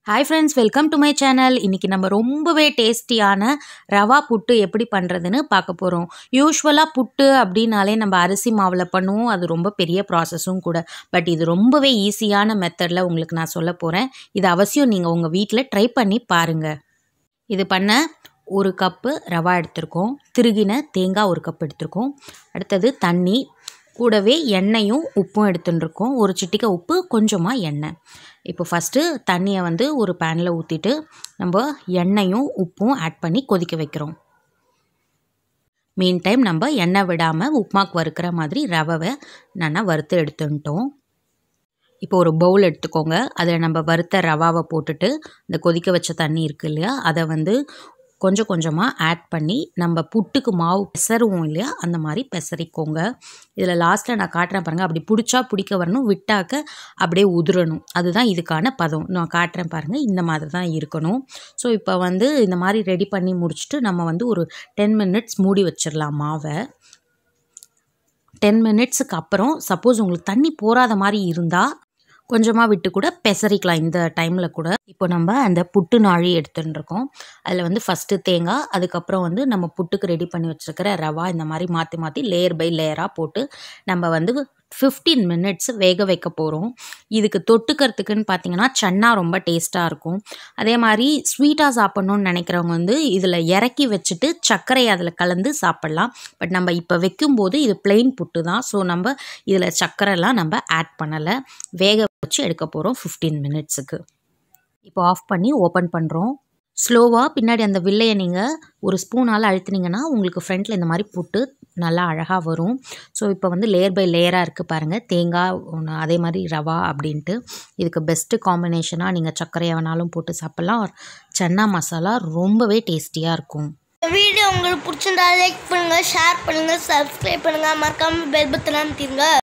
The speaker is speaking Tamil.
hi friends welcome to my channel இன்றைக்கி நம்ம ரொம்பவே டேஸ்டியான ரவா புட்டு எப்படி பண்ணுறதுன்னு பார்க்க போகிறோம் யூஸ்வலாக புட்டு அப்படின்னாலே நம்ம அரிசி மாவில் பண்ணுவோம் அது ரொம்ப பெரிய ப்ராசஸும் கூட பட் இது ரொம்பவே ஈஸியான மெத்தடில் உங்களுக்கு நான் சொல்ல போகிறேன் இது அவசியம் நீங்கள் உங்கள் வீட்டில் ட்ரை பண்ணி பாருங்கள் இது பண்ண ஒரு கப்பு ரவா எடுத்திருக்கோம் திருகின தேங்காய் ஒரு கப் எடுத்திருக்கோம் அடுத்தது தண்ணி கூடவே எண்ணெயும் உப்பும் எடுத்துட்டுருக்கோம் ஒரு சிட்டிக்கை உப்பு கொஞ்சமாக எண்ணெய் இப்போ ஃபஸ்ட்டு தண்ணியை வந்து ஒரு பேனில் ஊற்றிட்டு நம்ம எண்ணெயும் உப்பும் ஆட் பண்ணி கொதிக்க வைக்கிறோம் மீன் டைம் நம்ம எண்ணெய் விடாமல் உப்புமாக்கு வறுக்கிற மாதிரி ரவை நல்லா வறுத்து எடுத்துட்டோம் இப்போ ஒரு பவுல் எடுத்துக்கோங்க அதில் நம்ம வறுத்த ரவாவை போட்டுட்டு இந்த கொதிக்க வச்ச தண்ணி இருக்கு இல்லையா அதை வந்து கொஞ்சம் கொஞ்சமாக ஆட் பண்ணி நம்ம புட்டுக்கு மாவு பெசருவோம் இல்லையா அந்த மாதிரி பெசரிக்கோங்க இதில் லாஸ்ட்டில் நான் காட்டுறேன் பாருங்கள் அப்படி பிடிச்சா பிடிக்க வரணும் விட்டாக்க அப்படியே உதிரணும் அதுதான் இதுக்கான பதம் நான் காட்டுறேன் பாருங்கள் இந்த மாதிரி தான் இருக்கணும் ஸோ இப்போ வந்து இந்த மாதிரி ரெடி பண்ணி முடிச்சுட்டு நம்ம வந்து ஒரு டென் மினிட்ஸ் மூடி வச்சிடலாம் மாவை டென் மினிட்ஸுக்கு அப்புறம் சப்போஸ் உங்களுக்கு தண்ணி போகாத மாதிரி இருந்தால் கொஞ்சமாக விட்டு கூட பெசரிக்கலாம் இந்த டைமில் கூட இப்போ நம்ம அந்த புட்டு நாழி எடுத்துட்டுருக்கோம் அதில் வந்து ஃபஸ்ட்டு தேங்காய் அதுக்கப்புறம் வந்து நம்ம புட்டுக்கு ரெடி பண்ணி வச்சுருக்கிற ரவா இந்த மாதிரி மாற்றி மாற்றி லேயர் பை லேயராக போட்டு நம்ம வந்து ஃபிஃப்டீன் மினிட்ஸ் வேக வைக்க போகிறோம் இதுக்கு தொட்டுக்கிறதுக்குன்னு பார்த்தீங்கன்னா சன்னா ரொம்ப டேஸ்ட்டாக இருக்கும் அதே மாதிரி ஸ்வீட்டாக சாப்பிட்ணுன்னு நினைக்கிறவங்க வந்து இதில் இறக்கி வச்சுட்டு சர்க்கரை அதில் கலந்து சாப்பிட்லாம் பட் நம்ம இப்போ வைக்கும்போது இது பிளெயின் புட்டு தான் ஸோ நம்ம இதில் சர்க்கரைலாம் நம்ம ஆட் பண்ணலை வேக வச்சு எடுக்க போகிறோம் ஃபிஃப்டீன் மினிட்ஸுக்கு இப்போ ஆஃப் பண்ணி ஓப்பன் பண்ணுறோம் ஸ்லோவாக பின்னாடி அந்த வில்லையை நீங்கள் ஒரு ஸ்பூனால் அழுத்தினீங்கன்னா உங்களுக்கு ஃப்ரண்ட்டில் இந்த மாதிரி புட்டு நல்லா அழகாக வரும் ஸோ இப்போ வந்து லேயர் பை லேயராக இருக்குது பாருங்கள் தேங்காய் ஒன்று அதே மாதிரி ரவா அப்படின்ட்டு இதுக்கு பெஸ்ட்டு காம்பினேஷனாக நீங்கள் சர்க்கரையை வேணாலும் போட்டு சாப்பிட்லாம் சன்னா மசாலா ரொம்பவே டேஸ்டியாக இருக்கும் இந்த வீடியோ உங்களுக்கு பிடிச்சிருந்தா லைக் பண்ணுங்க ஷேர் பண்ணுங்க சப்ஸ்கிரைப் பண்ணுங்க மறக்காம பெல் பட்டன் அமைத்திருங்க